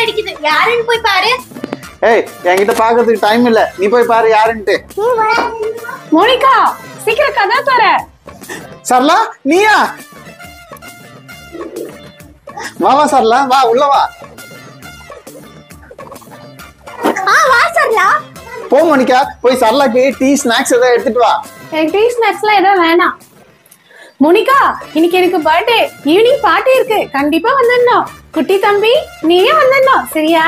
அடிக்குது யாருன்னு போய் பாரு ஏய் என்கிட்ட பாக்குறதுக்கு டைம் இல்ல நீ போய் பாரு யாருன்ட்டு மோனிகா சீக்கிரம் கதா தர சரலா நீயா வா வா சரலா வா உள்ள வா ஆ வா சரலா போ மோனிகா போய் சரலாக்கு டீ ஸ்நாக்ஸ் ஏதாவது எடுத்துட்டு வா எனக்கு டீ ஸ்நாக்ஸ்லாம் எதுவும் வேணாம் மோனிகா இன்னைக்கு எனக்கு பர்த்டே ஈவினிங் பார்ட்டி இருக்கு கண்டிப்பா வந்துடணும் குட்டி தம்பி நீயே வந்துடணும் சரியா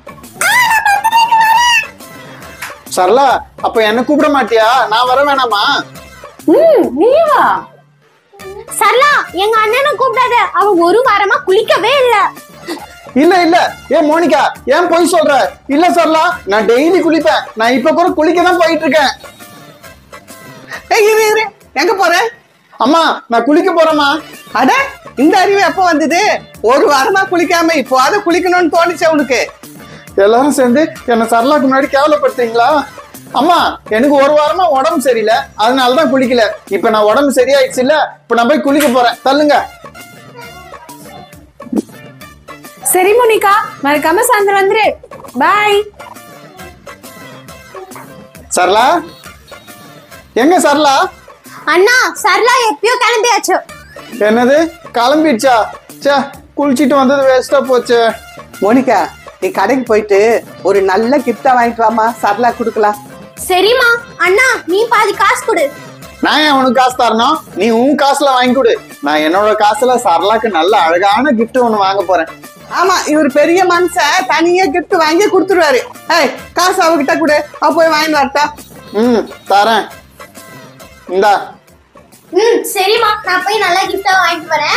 சரலா அப்ப என்ன கூப்பிட மாட்டியா நான் வர வேணாமா ம் நீயே வா சரலா எங்க அண்ணனை கூப்பிடாத அவன் ஒரு வாரமா குளிக்கவே இல்ல இல்ல இல்ல ஏ மோனிகா ஏன் போய் சொல்ற இல்ல சரலா நான் டெய்லி குளிப்பேன் நான் இப்ப கூட குளிக்க தான் போயிட்டு இருக்கேன் ஏய் இரு இரு எங்க போற அம்மா நான் குளிக்க போறேம்மா அட இந்த அறிவு எப்போ வந்தது ஒரு வாரமா குளிக்காம இப்போ அதை குளிக்கணும்னு தோணுச்சு உனக்கு எல்லாரும் சேர்ந்து என்ன சரலாக்கு முன்னாடி கேவலப்படுத்துறீங்களா அம்மா எனக்கு ஒரு வாரமா உடம்பு சரியில்லை அதனால தான் குளிக்கல இப்ப நான் உடம்பு சரியாயிடுச்சு இல்ல இப்ப நான் போய் குளிக்க போறேன் தள்ளுங்க சரி மோனிகா மறக்காம சாயந்தரம் வந்துரு பாய் சரலா எங்க சரலா அண்ணா சரலா எப்பயோ கிளம்பியாச்சு என்னது கிளம்பிடுச்சா ச்சே குளிச்சிட்டு வந்தது வேஸ்டா போச்சு மோனிகா நீ கடைக்கு போயிட்டு ஒரு நல்ல கிஃப்டா வாங்கிட்டு வாமா சரலா கொடுக்கலாம் சரிம்மா அண்ணா நீ பாதி காசு கொடு நான் ஏன் உனக்கு காசு தரணும் நீ உன் காசுல வாங்கி கொடு நான் என்னோட காசுல சரலாக்கு நல்ல அழகான gift ஒண்ணு வாங்க போறேன் ஆமா இவர் பெரிய மனுஷன் தனியா gift வாங்கி கொடுத்துருவாரு ஏய் காசு அவகிட்ட கொடு அவ போய் வாங்கிட்டு வரட்டா ம் தரேன் இந்தா ம் சரிம்மா நான் போய் நல்லா கிஃப்டா வாங்கிட்டு வரேன்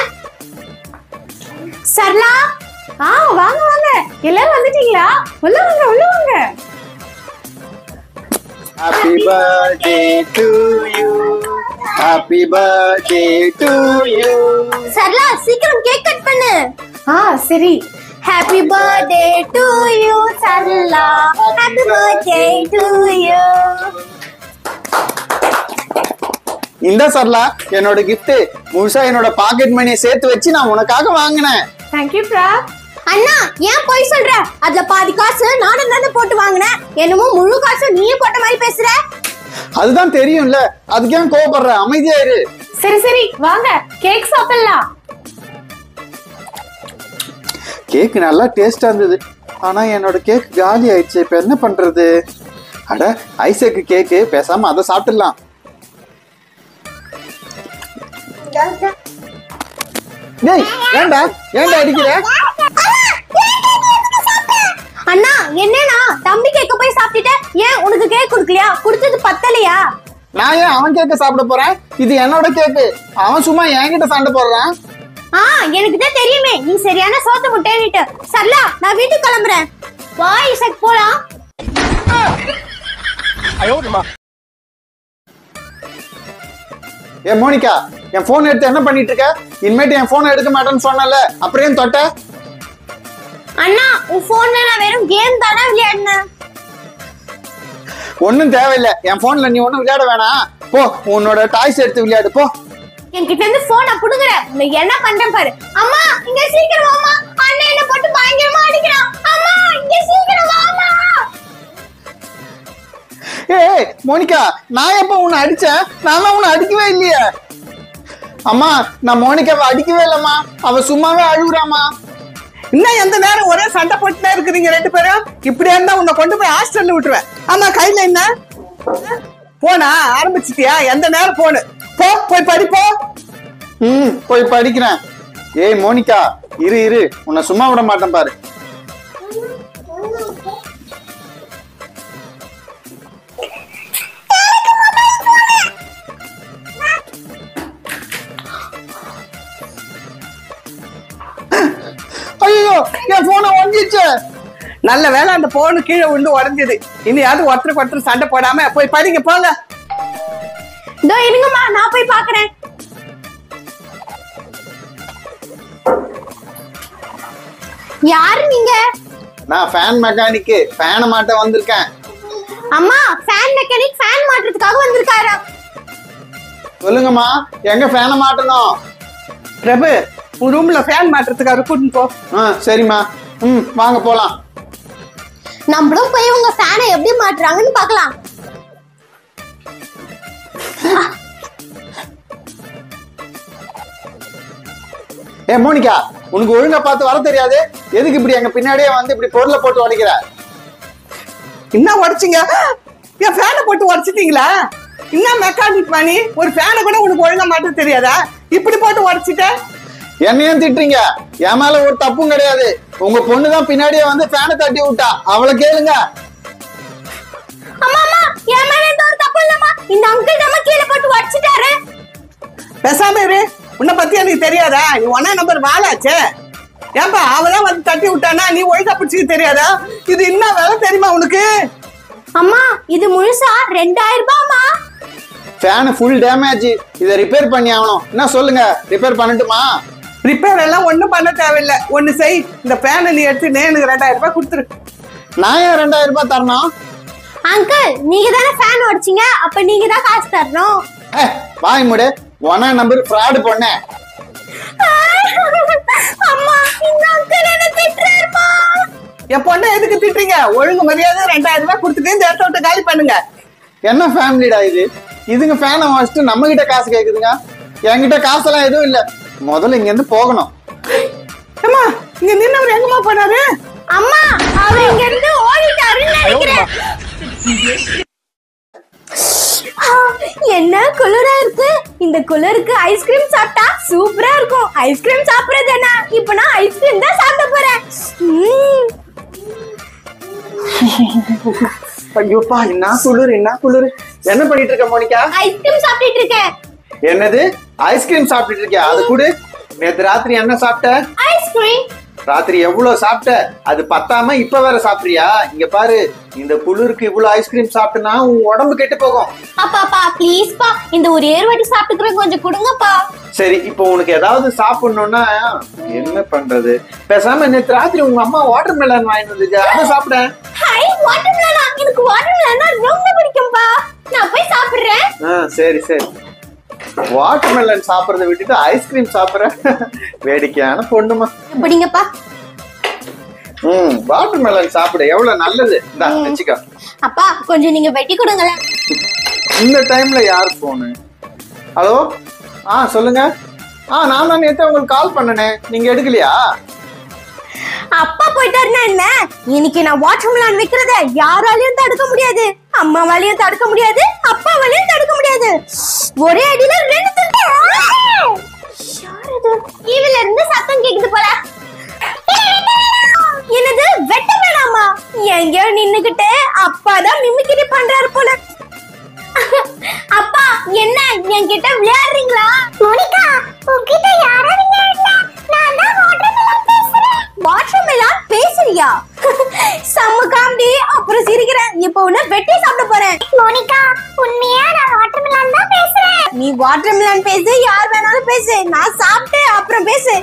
சரலா ஆ வாங்க வாங்க எல்லாரும் வந்துட்டீங்களா உள்ள வாங்க உள்ள வாங்க happy birthday to you happy birthday to you Sarala சீக்கிரம் கேக் கட் பண்ணு ஆ சரி happy birthday to you Sarala happy birthday to you இந்த சரலா என்னோட gift முழுசா என்னோட பாக்கெட் மணியை சேர்த்து வச்சு நான் உனக்காக வாங்கினேன் தேங்க்யூ பிரா அண்ணா ஏன் போய் சொல்ற அதுல பாதி காசு நானும் தானே போட்டு வாங்கினேன் என்னமோ முழு காசு நீயே போட்ட மாதிரி பேசுற அதுதான் தெரியும்ல அதுக்கு ஏன் கோவப்படுற அமைதியா இரு சரி சரி வாங்க கேக் சாப்பிடலாம் கேக் நல்லா டேஸ்டா இருந்தது ஆனா என்னோட கேக் காலி ஆயிடுச்சு இப்ப என்ன பண்றது அட ஐசக்கு கேக்கு பேசாம அதை சாப்பிட்டுடலாம் டேய் ஏன்டா ஏன்டா அடிக்கிற அண்ணா என்னண்ணா தம்பி கேக்க போய் சாப்பிட்டுட்ட ஏன் உனக்கு கேக் கொடுக்கலையா கொடுத்தது பத்தலையா நான் ஏன் அவன் கேக்க சாப்பிட போறேன் இது என்னோட கேக்கு அவன் சும்மா என்கிட்ட சண்டை போடுறான் ஆ எனக்கு தான் தெரியுமே நீ சரியான சோத்து முட்டைன்னுட்டு சரலா நான் வீட்டுக்கு கிளம்புறேன் வா இசக் போலாம் ஏ மோனிகா என் போன் எடுத்து என்ன பண்ணிட்டு இருக்க இனிமேட்டு என் போனை எடுக்க மாட்டேன்னு சொன்னல அப்புறம் ஏன் தொட்ட அண்ணா உன் போன்ல நான் வெறும் கேம் தானே விளையாடினேன் ஒன்றும் தேவையில்லை என் போன்ல நீ ஒன்றும் விளையாட வேணாம் போ உன்னோட டாய்ஸ் எடுத்து விளையாடு போ என்கிட்ட இருந்து போனை புடுங்குற உனக்கு என்ன பண்றேன் பாரு அம்மா இங்க சீக்கிரம் வாமா அண்ணன் என்ன போட்டு பயங்கரமா அடிக்கிறான் அம்மா இங்க சீக்கிரம் வாமா ஏய் மோனிகா நான் எப்ப உன்னை அடிச்சேன் நான் உன்னை அடிக்கவே இல்லையே அம்மா நான் மோனிகாவை அடிக்கவே இல்லம்மா அவ சும்மாவே அழுகுறாமா இன்னும் எந்த நேரம் ஒரே சண்டை போட்டுனே இருக்கிறீங்க ரெண்டு பேரும் இப்படியா இருந்தா உன்னை கொண்டு போய் ஹாஸ்டல்ல விட்டுருவேன் ஆமா கையில என்ன போனா ஆரம்பிச்சிட்டியா எந்த நேரம் போனு போ போய் படிப்போ ம் போய் படிக்கிறேன் ஏய் மோனிகா இரு இரு உன்னை சும்மா விட மாட்டேன் பாரு ஐயோ என் போனை ஒஞ்சிச்சு நல்ல வேலை அந்த போனு கீழே விழுந்து உடஞ்சது இனியாவது ஒருத்தருக்கு ஒருத்தர் சண்டை போடாம போய் படிங்க போங்க இதோ இருங்கம்மா நான் போய் பாக்குறேன் யாரு நீங்க நான் ஃபேன் மெக்கானிக்கு ஃபேனை மாட்ட வந்திருக்கேன் அம்மா ஃபேன் மெக்கானிக் ஃபேன் மாட்டுறதுக்காக வந்திருக்காரா சொல்லுங்கம்மா எங்க ஃபேனை மாட்டணும் பிரபு உன் ரூம்ல ஃபேன் மாட்டுறதுக்கு அவர் கூட்டின்னு போ ஆ சரிம்மா ம் வாங்க போலாம் நம்மளும் போய் உங்க ஃபேனை எப்படி மாட்டுறாங்கன்னு பார்க்கலாம் ஏ மோனிகா உனக்கு ஒழுங்கா பார்த்து வர தெரியாது எதுக்கு இப்படி எங்க பின்னாடியே வந்து இப்படி பொருளை போட்டு உடைக்கிற என்ன உடைச்சிங்க என் ஃபேனை போட்டு உடைச்சிட்டீங்களா என்ன மெக்கானிக் பண்ணி ஒரு ஃபேனை கூட உனக்கு ஒழுங்கா மாட்ட தெரியாதா இப்படி போட்டு உடைச்சிட்ட என்னையும் திட்டுறீங்க என் மேல ஒரு தப்பும் கிடையாது உங்க பொண்ணு தான் பின்னாடியே வந்து ஃபேனை தட்டி விட்டா அவளை கேளுங்க அம்மா அம்மா என் மேல எந்த ஒரு தப்பு இல்லம்மா இந்த அங்கிள் நம்ம கீழே போட்டு உடச்சிட்டாரு பேசாம இரு உன்னை பத்தி எனக்கு தெரியாதா நீ ஒன்னா நம்பர் வாழாச்சே ஏன்பா அவதான் வந்து தட்டி விட்டானா நீ ஒழுங்கா பிடிச்சிக்க தெரியாதா இது என்ன வேலை தெரியுமா உனக்கு அம்மா இது முழுசா ரெண்டாயிரம் ரூபாய்மா ஃபேனு ஃபுல் டேமேஜ் இதை ரிப்பேர் பண்ணி ஆகணும் என்ன சொல்லுங்க ரிப்பேர் பண்ணட்டுமா ரிப்பேர் எல்லாம் ஒண்ணும் பண்ண தேவையில்லை ஒண்ணு செய் இந்த ஃபேனை நீ எடுத்து எனக்கு ரெண்டாயிரம் ரூபாய் கொடுத்துரு நான் ஏன் ரெண்டாயிரம் ரூபாய் தரணும் அங்கிள் நீங்க தானே ஃபேன் உடைச்சீங்க அப்ப நீங்க தான் காசு தரணும் ஏ வாய் முடு ஒன்னா நம்பர் ஃப்ராடு பண்ணேன் அம்மா இந்த அங்கிள் என்ன திட்டுறாருமா என் பொண்ணை எதுக்கு திட்டுறீங்க ஒழுங்கு மரியாதை ரெண்டாயிரம் ரூபாய் கொடுத்துட்டு இந்த இடத்த விட்டு காலி பண்ணுங்க என்ன ஃபேமிலிடா இது இதுங்க ஃபேனை வாங்கிட்டு நம்ம கிட்ட காசு கேக்குதுங்க என்கிட்ட காசெல்லாம் எதுவும் இல்ல முதல்ல இங்க இருந்து போகணும் அம்மா இங்க நின்னவர் எங்கம்மா போனாரு அம்மா அவர் இங்க இருந்து ஓடிட்டாருன்னு நினைக்கிறேன் ஆ, என்ன குளிரா இருக்கு இந்த குளிருக்கு ஐஸ்கிரீம் சாப்பிட்டா சூப்பரா இருக்கும் ஐஸ்கிரீம் சாப்பிடுறது என்ன இப்ப நான் ஐஸ்கிரீம் தான் சாப்பிட போறேன் ம்ம். ஐயோப்பா என்ன குளிர் என்ன குளிர் என்ன பண்ணிட்டு இருக்க மோனிகா ஐஸ்கிரீம் சாப்பிட்டுட்டு இருக்கேன் என்னது ஐஸ்கிரீம் சாப்பிட்டுட்டு இருக்கியா அது கூட நேத்து ராத்திரி என்ன சாப்பிட்ட ஐஸ்கிரீம் ராத்திரி எவ்வளவு சாப்பிட்ட அது பத்தாம இப்ப வேற சாப்பிடுறியா இங்க பாரு இந்த குளிருக்கு இவ்வளவு ஐஸ்கிரீம் சாப்பிட்டனா உன் உடம்பு கெட்டு போகும் அப்பாப்பா ப்ளீஸ்ப்பா இந்த ஒரே ஒரு வாட்டி சாப்பிட்டுக்கிறேன் கொஞ்சம் கொடுங்கப்பா சரி இப்போ உனக்கு ஏதாவது சாப்பிடணும்னா என்ன பண்றது பேசாம நேத்து ராத்திரி உங்க அம்மா வாட்டர் மெலன் வாங்கிட்டு வந்துச்சு அதை சாப்பிட்டேன் ஹை வாட்டர் மெலனா எனக்கு வாட்டர் மெலனா ரொம்ப பிடிக்கும்பா நான் போய் சாப்பிடுறேன் ஆ சரி சரி வாட்டர் மெலன் சாப்பிடறத விட்டுட்டு ஐஸ்கிரீம் சாப்பிடுற வேடிக்கையான பொண்ணுமா பிடிங்கப்பா ம் வாட்டர் மெலன் சாப்பிடு எவ்வளவு நல்லது இந்தா வச்சுக்கோ அப்பா கொஞ்சம் நீங்க வெட்டி கொடுங்களேன் இந்த டைம்ல யார் போனு ஹலோ ஆ சொல்லுங்க ஆ நான் தான் நேத்து உங்களுக்கு கால் பண்ணனே நீங்க எடுக்கலையா அப்பா போயிட்டாருன்னா என்ன இன்னைக்கு நான் வாட்டர் மெலன் விக்கிறத யாராலையும் தடுக்க முடியாது அம்மாவாலையும் தடுக்க முடியாது அப்பாவாலையும் தடுக்க முடியாது ஒரே அடியில ரெண்டு துண்டு யார் இது டிவில இருந்து சத்தம் கேக்குது போல என்னது வெட்ட வேணாமா எங்கேயோ நின்னுகிட்டு அப்பா தான் மிமிக்கிரி பண்றாரு போல அப்பா என்ன என்கிட்ட விளையாடுறீங்களா மோனிகா உன்கிட்ட யாரும் விளையாடல நான் தான் வாட்டர் மெலன் பேசுறேன் வாட்டர் மெலன் பேசுறியா செம்ம காமெடி அப்புறம் சிரிக்கிறேன் இப்போ உன்னை வெட்டி சாப்பிட போறேன் மோனிகா உண்மையா நான் வாட்டர் மெலன் தான் பேசுறேன் நீ வாட்டர் மெலன் பேசு யார் வேணாலும் பேசு நான் சாப்பிட்டு அப்புறம் பேசு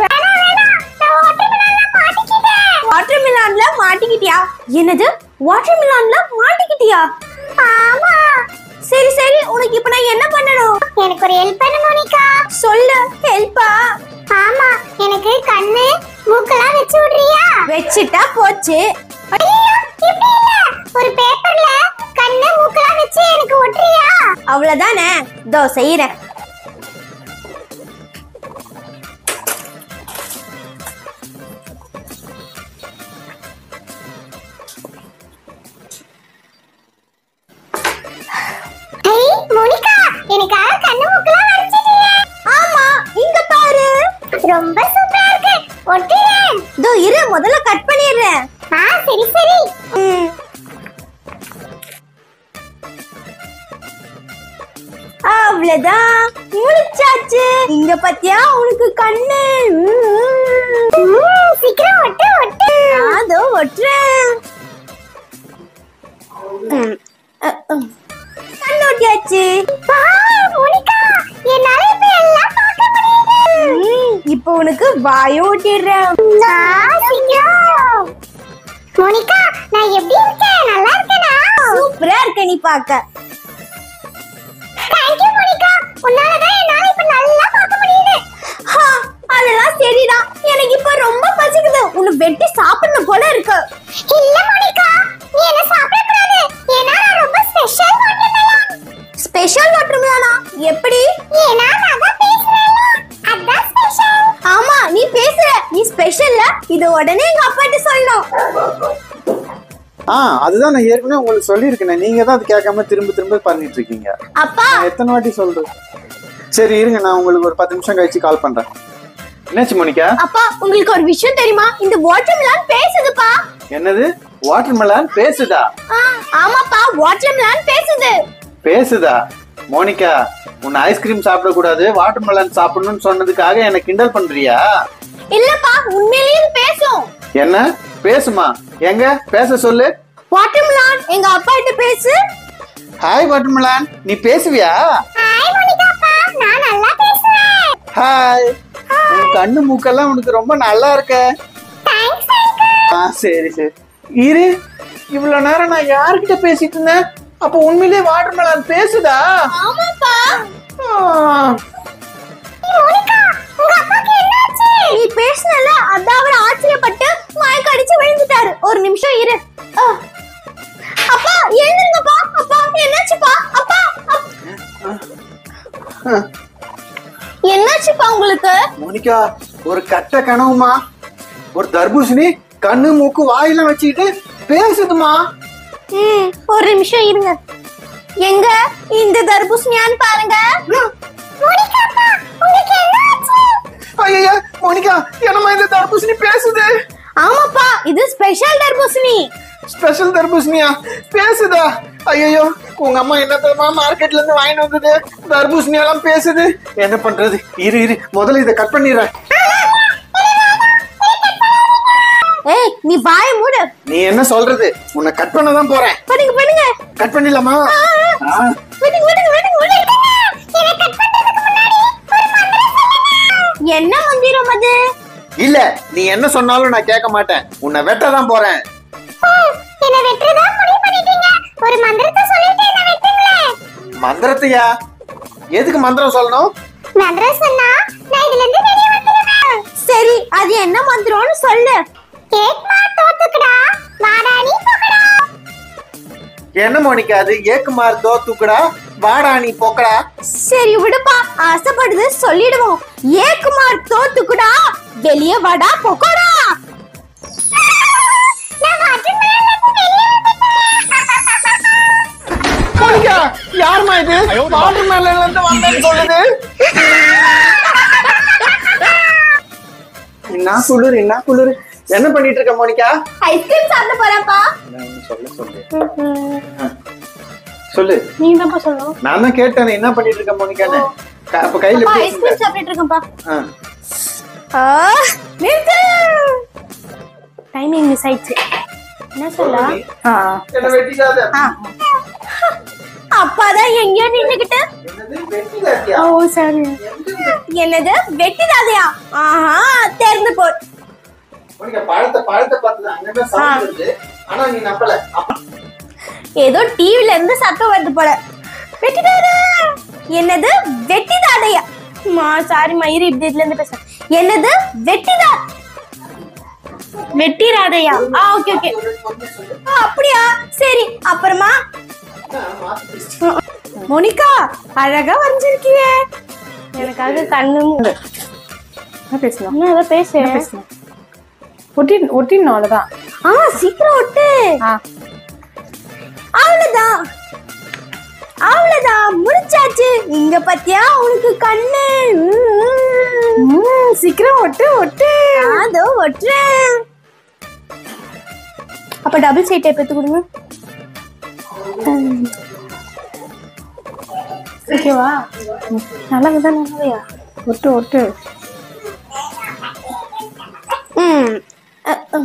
வாட்டர் மிலான்ல மாட்டிக்கிட்டியா என்னது வாட்டர் மிலான்ல மாட்டிக்கிட்டியா ஆமா சரி சரி உனக்கு இப்ப நான் என்ன பண்ணணும் எனக்கு ஒரு ஹெல்ப் பண்ணு மோனிகா சொல்லு ஹெல்ப்பா ஆமா எனக்கு கண்ணு மூக்கெல்லாம் வச்சு விடுறியா வச்சிட்டா போச்சு ஐயோ இப்படி இல்ல ஒரு பேப்பர்ல கண்ணு மூக்கெல்லாம் வச்சு எனக்கு ஒட்டுறியா அவ்வளவுதானே இதோ செய்யறேன் ஐ மோனிகா எனக்காக கண்ணு மூக்கெல்லாம் வரைச்சிட்டியே ஆமா இங்க பாரு ரொம்ப சூப்பரா இருக்கு ஒட்டுறேன் இதோ இரு முதல்ல கட் பண்ணிடுறேன் ஆ சரி சரி ம். அவ்வளவுதான் முடிச்சாச்சு இங்க பாத்தியா உனக்கு கண்ணு ம். ம், சீக்கிரம் ஒட்டு ஒட்டு அதோ ஒட்டுறேன் ம். அ, ம். கண்ணு ஒட்டியாச்சு வா மோனிகா என்னால இப்ப எல்லாம் பார்க்க முடியுது ம், இப்போ உனக்கு வாயும் ஒட்டிடுறேன் ஆ, சீக்கிரம் மோனிகா நான் எப்படி இருக்கேன் நல்லா இருக்கேனா சூப்பரா இருக்க நீ பார்க்க தேங்க்யூ மோனிகா உன்னால தான் என்னால இப்ப நல்லா பார்க்க முடியுது ஹா, அதெல்லாம் சரிதான் எனக்கு இப்ப ரொம்ப பசிக்குது உன்னை வெட்டி சாப்பிடணும் போல இது உடனே எங்க அப்பாட்ட சொல்லணும் ஆ அதுதான் நான் ஏற்கனவே உங்களுக்கு சொல்லியிருக்கேன் நீங்க தான் அது கேட்காம திரும்ப திரும்ப பண்ணிட்டு இருக்கீங்க அப்பா நான் எத்தனை வாட்டி சொல்றது சரி இருங்க நான் உங்களுக்கு ஒரு பத்து நிமிஷம் கழிச்சு கால் பண்றேன் என்னாச்சு மோனிகா அப்பா உங்களுக்கு ஒரு விஷயம் தெரியுமா இந்த வாட்டர்மெலன் பேசுதுப்பா என்னது வாட்டர் மெலன் பேசுதா ஆ, ஆமாப்பா வாட்டர்மெலன் பேசுது பேசுதா மோனிகா உன்னை ஐஸ்கிரீம் சாப்பிடக்கூடாது வாட்டர் மெலன் சாப்பிடணும்னு சொன்னதுக்காக என்ன கிண்டல் பண்றியா இல்லப்பா உண்மையிலேயே இது பேசும் என்ன பேசுமா எங்க பேச சொல்லு வாட்டர்மெலன் எங்க அப்பா கிட்ட பேசு ஹாய் வாட்டர் மெலன் நீ பேசுவியா ஹாய் மோனிகாப்பா நான் நல்லா பேசுவேன் ஹாய் உன் கண்ணு மூக்கெல்லாம் உனக்கு ரொம்ப நல்லா இருக்க தேங்க்ஸ் அங்கிள் ஆ சரி சரி இரு இவ்வளவு நேரம் நான் யார்கிட்ட பேசிட்டு இருந்தேன் அப்ப உண்மையிலேயே வாட்டர் மெலன் பேசுதா ஆமாப்பா ஆ, மோனிகா உங்க அப்பாக்கு என்னாச்சு நீ பேசுனல அதான் அவர் ஆச்சரியப்பட்டு மயக்க அடிச்சு விழுந்துட்டாரு ஒரு நிமிஷம் இரு ஆ. அப்பா எழுந்துருங்கப்பா அப்பா என்னாச்சுப்பா அப்பா அப்- என்னாச்சுப்பா உங்களுக்கு மோனிகா ஒரு கட்ட கனவுமா ஒரு தர்பூசணி கண்ணு மூக்கு வாயெல்லாம் வச்சுக்கிட்டு பேசுதுமா ம் ஒரு நிமிஷம் இருங்க எங்க இந்த தர்பூசணியான்னு பாருங்க மோனிகாப்பா உங்களுக்கு என்னாச்சு ஐயா மோனிகா என்னம்மா இந்த தர்பூசணி பேசுது ஆமாப்பா இது ஸ்பெஷல் தர்பூசணி ஸ்பெஷல் தர்பூசணியா பேசுதா ஐயோ உங்க அம்மா என்ன தெரியுமா மார்க்கெட்ல இருந்து வாங்கிட்டு வந்தது தர்பூசணி எல்லாம் பேசுது என்ன பண்றது இரு இரு முதல்ல இதை கட் பண்ணிடுறேன் ஏய் நீ வாய மூடு நீ என்ன சொல்றது உன்னை கட் பண்ண தான் போறேன் பண்ணுங்க பண்ணுங்க கட் பண்ணிடலாமா ஆ. விடுங்க விடுங்க விடுங்க விடுங்க இதை கட் பண்றதுக்கு முன்னாடி ஒரு மந்திரம் சொல்லுங்க என்ன மந்திரம் அது இல்ல நீ என்ன சொன்னாலும் நான் கேட்க மாட்டேன் உன்னை வெட்ட தான் போறேன் ஓ என்ன வெட்டுறதா முடிவு பண்ணிட்டீங்க ஒரு மந்திரத்தை சொல்லிட்டு என்ன வெட்டுங்களேன் மந்திரத்தையா எதுக்கு மந்திரம் சொல்லணும் மந்திரம் சொன்னா நான் இதுல இருந்து வெளியே வந்துடுவேன் சரி அது என்ன மந்திரம்னு சொல்லு கேட்மா தோத்துக்கடா வாடா நீ போகடா என்ன மோனிகா அது ஏக்குமார் தோ தூக்குடா வாடா நீ போக்கடா சரி விடுப்பா ஆசைப்படுது சொல்லிடுவோம் ஏக்குமார் தோத்துக்குடா வெளியே வாடா பொக்கோடா நான் வாட்டர்மெலன்ல இருந்து வெளியே வந்துட்டேன் மோனிகா யாருமா இது வாட்டர் மேலன்ல இருந்து வந்தேன்னு சொல்லுது என்ன குளிர் என்ன குளிர் என்ன பண்ணிட்டு இருக்க மோனிகா ஐஸ்கிரீம் சாப்பிட போறப்பா சொல்ல சொல்லு சொல்லு நீ தான்ப்பா சொல்லணும் நான் தான் கேட்டேன் என்ன பண்ணிட்டு இருக்க மோனிகான்னு க- அப்ப கையில அப்பா பேசுங்க ஐஸ்கிரீம் சாப்பிட்டு இருக்கேன்ப்பா ஆ. ஆ, நிறுத்து டைமிங் மிஸ் ஆயிடுச்சு என்ன சொல்ல ஆ என்ன வெட்டிக்காத ஆ அப்பாதான் எங்கேயோ நின்னுகிட்டு என்னது வெட்டிக்காதியா ஓ சரி என்னது வெட்டிடாதயா ஆஹா தெரிந்து போ மோனிகா பழத்தை பழத்தை பார்த்து அங்கே சவுண்ட் வருது ஆனா நீ நம்பல அப்ப ஏதோ டிவில இருந்து சத்தம் வருது போல வெட்டிடாதா என்னது வெட்டிடாதையா மா சாரி மயிறு இப்படி இதுல இருந்து பேசுறேன் என்னது வெட்டிதா வெட்டிடாதையா ஆ ஓகே ஓகே அப்படியா சரி அப்புறமா மோனிகா அழகா வரைஞ்சிருக்கியே எனக்காக கண்ணு மூடு. என்ன பேசலாம் என்ன ஏதோ பேசு என்ன பேசலாம் ஒட்டி ஒட்டிடணும் அவ்வளவுதான் ஆ சீக்கிரம் ஒட்டு ஆ அவ்வளவுதான் அவ்வளவுதான் முடிச்சாச்சு இங்க பாத்தியா உனக்கு கண்ணு உம். ம், சீக்கிரம் ஒட்டு ஒட்டு அதோ ஒட்டுறேன் அப்ப டபுள் சைட் டைப் எடுத்து கொடுங்க ஓகேவா நல்லது தான் நல்லதையா ஒட்டு ஒட்டு ம் அ, ம்.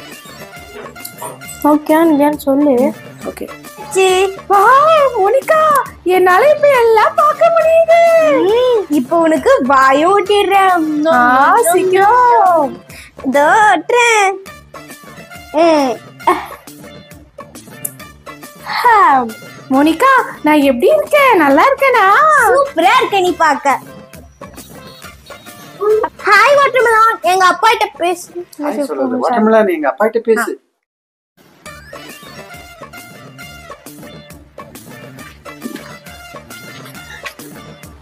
ஓகே இல்லையான்னு சொல்லு ஓகே சி. வா மோனிகா என்னால இப்ப எல்லாம் பார்க்க முடியுது ம், இப்போ உனக்கு வாயும் ஒட்டிடுறேன் ஆ சீக்கிரம் இதோ ஒட்டுறேன் ம் ஹா, மோனிகா நான் எப்படி இருக்கேன் நல்லா இருக்கேனா சூப்பரா இருக்க நீ பாக்க ஹாய் வாட்டர்மெலான் எங்க அப்பா கிட்ட பேசு சொல்லுது வாட்டர்மெலன் எங்க அப்பா கிட்ட பேசு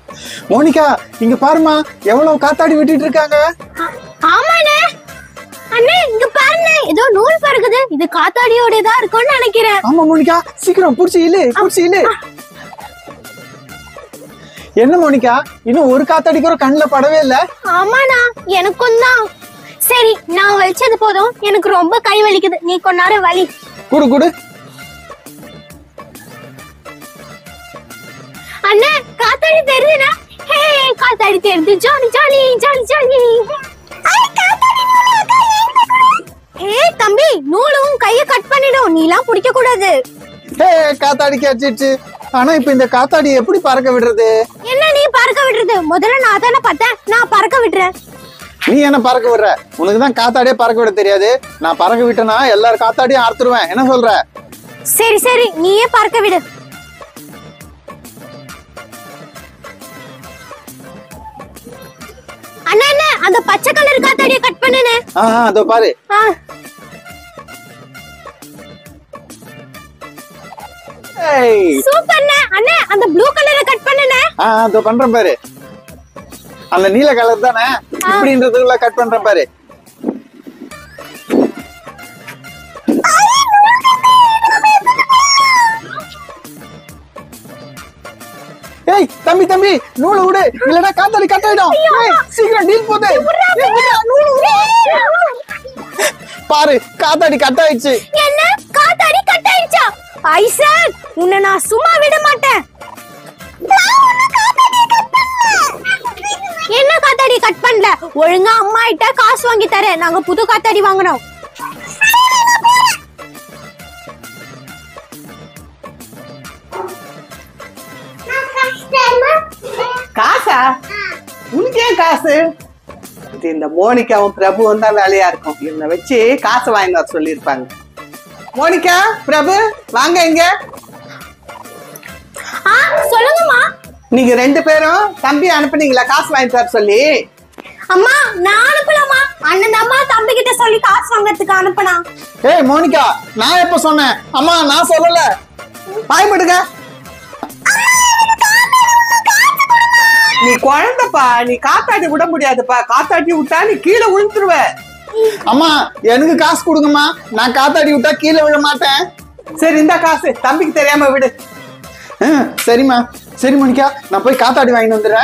மோனிகா இங்க பாருமா எவ்வளவு காத்தாடி விட்டுட்டு இருக்காங்க ஆமாண்ணே அண்ணே இங்க பாருங்க ஏதோ நூல் பறக்குது இது காத்தாடியோடதா இருக்கும்னு நினைக்கிறேன் ஆமா மோனிகா சீக்கிரம் புடிச்சு இழு புடிச்சு இழு என்ன மோனிகா இன்னும் ஒரு காத்தாடி கூட கண்ணுல படவே இல்ல ஆமாண்ணா எனக்கும் தான் சரி நான் வலிச்சது போதும் எனக்கு ரொம்ப கை வலிக்குது நீ கொண்டாட வலி குடு குடு அண்ணே காத்தாடி தெரியுதுண்ணா ஹே காத்தாடி தெரியுது ஜாலி ஜாலி ஜாலி ஜாலி ஏ தம்பி நூலும் கைய கட் பண்ணிடும் நீலாம் பிடிக்க கூடாது ஏ காத்தாடி கேட்டுச்சு ஆனா இப்ப இந்த காத்தாடி எப்படி பறக்க விடுறது என்ன நீ பறக்க விடுறது முதல்ல நான் தானே பார்த்தேன் நான் பறக்க விடுறேன் நீ என்ன பறக்க விடுற உனக்கு தான் காத்தாடியே பறக்க விட தெரியாது நான் பறக்க விட்டேனா எல்லாரும் காத்தாடியும் அறுத்துருவேன் என்ன சொல்ற சரி சரி நீயே பறக்க விடு அண்ணா அண்ணா அந்த பச்சை கலர் காத்தாடிய கட் பண்ணுனே ஆ ஆ, அதோ பாரு ஆ ஏய் சூப்பர்ண்ணே அண்ணா அந்த ப்ளூ கலரை கட் பண்ணுனே ஆ ஆ, அதோ பண்றேன் பாரு அந்த நீல கலர் தானே இப்படின்றதுக்குள்ள கட் பண்றேன் பாரு ஏய் தம்பி தம்பி நூலை விடு இல்லனா காத்தாடி கட் ஆயிடும் ஏய், சீக்கிரம் டீல் போது ஏய், விட்றா, நூலை விடு. பாரு காத்தாடி கட் ஆயிடுச்சு என்ன காத்தாடி கட் ஆயிடுச்சா ஐசக் உன்னை நான் சும்மா விட மாட்டேன் என்ன காத்தாடி கட் பண்ணல ஒழுங்கா அம்மா கிட்ட காசு வாங்கி தரேன் நாங்க புது காத்தாடி வாங்கினோம் காசா உனக்கு ஏன் காசு இது இந்த மோனிகாவும் பிரபுவும் தான் வேலையா இருக்கும் இவனை வச்சு காசு வாங்கி வர சொல்லியிருப்பாங்க மோனிகா பிரபு வாங்க இங்க ஆ சொல்லுங்கம்மா நீங்க ரெண்டு பேரும் தம்பி அனுப்புனீங்களா காசு வாங்கி தர சொல்லி அம்மா நான் அனுப்பலம்மா அண்ணன் அம்மா தம்பி கிட்ட சொல்லி காசு வாங்கறதுக்கு அனுப்புனா ஏய் மோனிகா நான் எப்ப சொன்னேன் அம்மா நான் சொல்லல பயப்படுங்க நீ குழந்தைப்பா நீ காத்தாடி விட முடியாதுப்பா காத்தாடி விட்டா நீ கீழே விழுந்துருவ அம்மா எனக்கு காசு கொடுங்கம்மா நான் காத்தாடி விட்டா கீழே விழ மாட்டேன் சரி இந்த காசு தம்பிக்கு தெரியாம விடு ஆ, சரிம்மா சரி மோனிகா நான் போய் காத்தாடி வாங்கிட்டு வந்துடுறேன்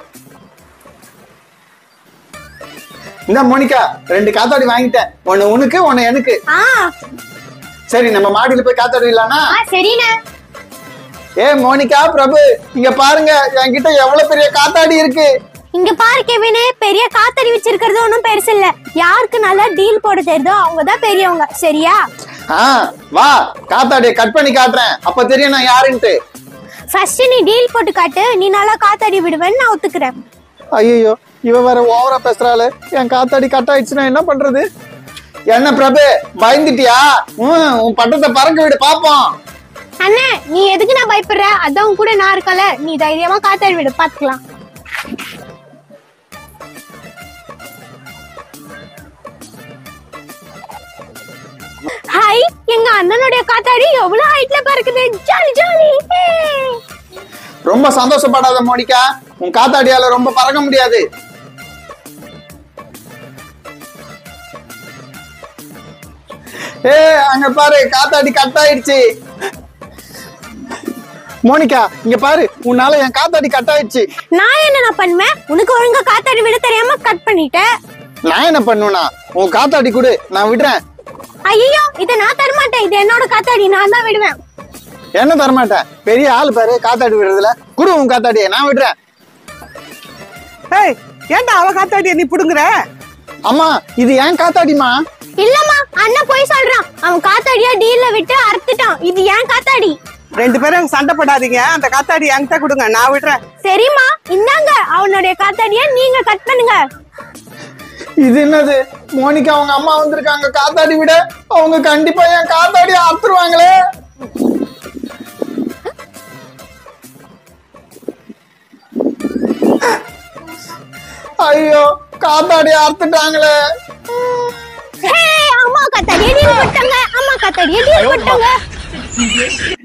இந்த மோனிகா ரெண்டு காத்தாடி வாங்கிட்டேன் ஒன்னு உனக்கு ஒன்னு எனக்கு ஆ சரி நம்ம மாடியில போய் காத்தாடி இல்லானா ஆ சரிண்ணே ஏ மோனிகா பிரபு இங்க பாருங்க என்கிட்ட எவ்வளவு பெரிய காத்தாடி இருக்கு இங்க பாரு கெவினு பெரிய காத்தடி வச்சிருக்கிறது ஒன்றும் பெருசு இல்ல யாருக்கு நல்லா டீல் போட தெரியுதோ அவங்க தான் பெரியவங்க சரியா ஆ வா காத்தாடியை கட் பண்ணி காட்டுறேன் அப்ப தெரியும் நான் யாருன்ட்டு ஃபர்ஸ்ட் நீ டீல் போட்டு காட்டு நீ நல்லா காத்தாடி விடுவேன்னு நான் ஒத்துக்கிறேன் ஐயோ இவ வேற ஓவரா பேசுறாளு என் காத்தாடி கட் ஆயிடுச்சுன்னா என்ன பண்றது என்ன பிரபு பயந்துட்டியா ம், உன் பட்டத்தை பறக்க விடு பாப்போம் அண்ணே நீ எதுக்கு நான் பயப்படுற அதான் உன் கூட நான் இருக்கல நீ தைரியமா காத்தாடி விடு பாத்துக்கலாம் ஹாய் எங்க அண்ணனுடைய காத்தாடி எவ்வளவு ஹைட்ல பறக்குது ஜாலி ஜாலி ரொம்ப சந்தோஷப்படாத மோனிகா உன் காத்தாடியால ரொம்ப பறக்க முடியாது ஏ அங்க பாரு காத்தாடி கட் ஆயிடுச்சு மோனிகா இங்க பாரு உன்னால என் காத்தாடி கட் ஆயிடுச்சு நான் என்ன நான் பண்ணுவேன் உனக்கு ஒழுங்கா காத்தாடி விட தெரியாம கட் பண்ணிட்டேன் நான் என்ன பண்ணுவேனா உன் காத்தாடி கொடு நான் விடுறேன் ஐயோ இதை நான் தரமாட்டேன் இது என்னோட காத்தாடி நான் தான் விடுவேன் என்ன தரமாட்டேன் பெரிய ஆள் பாரு காத்தாடி விடுறதுல குடு உன் காத்தாடியை நான் விடுறேன் ஏய் ஏன்டா அவ காத்தாடிய நீ புடுங்குற அம்மா இது ஏன் காத்தாடிமா இல்லம்மா அண்ணன் போய் சொல்றான் அவன் காத்தாடியா டீல்ல விட்டு அறுத்துட்டான் இது ஏன் காத்தாடி ரெண்டு பேரும் சண்டை போடாதீங்க அந்த காத்தாடி என்கிட்ட கொடுங்க நான் விடுறேன் சரிம்மா இந்தாங்க அவனுடைய காத்தாடியா நீங்க கட் பண்ணுங்க இது என்னது மோனிகா அவங்க அம்மா வந்திருக்காங்க காத்தாடி விட அவங்க கண்டிப்பா என் காத்தாடி அறுத்துருவாங்களே ஐயோ காத்தாடி அறுத்துட்டாங்களே ஹே அம்மா காத்தாடியா டீல் போட்டாங்க அம்மா காத்தாடியா டீல் போட்டாங்க